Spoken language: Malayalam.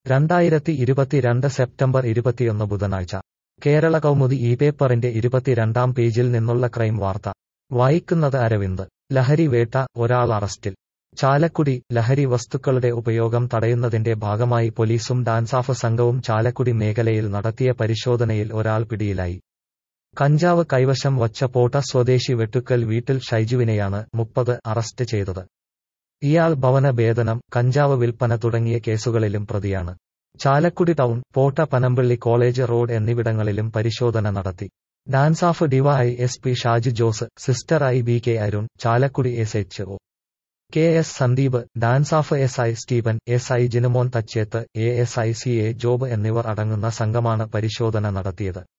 രണ്ടായിരത്തി ഇരുപത്തിരണ്ട് സെപ്റ്റംബർ ഇരുപത്തിയൊന്ന് ബുധനാഴ്ച കേരള കൗമുദി ഈ പേപ്പറിന്റെ ഇരുപത്തിരണ്ടാം പേജിൽ നിന്നുള്ള ക്രൈം വാർത്ത വായിക്കുന്നത് അരവിന്ദ് ലഹരി വേട്ട ഒരാൾ അറസ്റ്റിൽ ചാലക്കുടി ലഹരി വസ്തുക്കളുടെ ഉപയോഗം തടയുന്നതിന്റെ ഭാഗമായി പോലീസും ഡാൻസാഫ് സംഘവും ചാലക്കുടി മേഖലയിൽ നടത്തിയ പരിശോധനയിൽ ഒരാൾ പിടിയിലായി കഞ്ചാവ് കൈവശം വച്ച പോട്ട സ്വദേശി വെട്ടുക്കൽ വീട്ടിൽ ഷൈജുവിനെയാണ് മുപ്പത് അറസ്റ്റ് ചെയ്തത് ഇയാൾ ഭവന ഭേദനം കഞ്ചാവ് വിൽപ്പന തുടങ്ങിയ കേസുകളിലും പ്രതിയാണ് Chalakudy town Potta Panampilly college road എന്നിവിടങ്ങളിലും പരിശോധന നടത്തി DANSAF DY S P Shaji Jose sister I B K Arun Chalakudy S H O K S Sandeep DANSAF S I Steven S I Jinumon Thachethu A S I C A Job എന്നിവർ അടങ്ങുന്ന സംഘമാണ് പരിശോധന നടത്തിയത്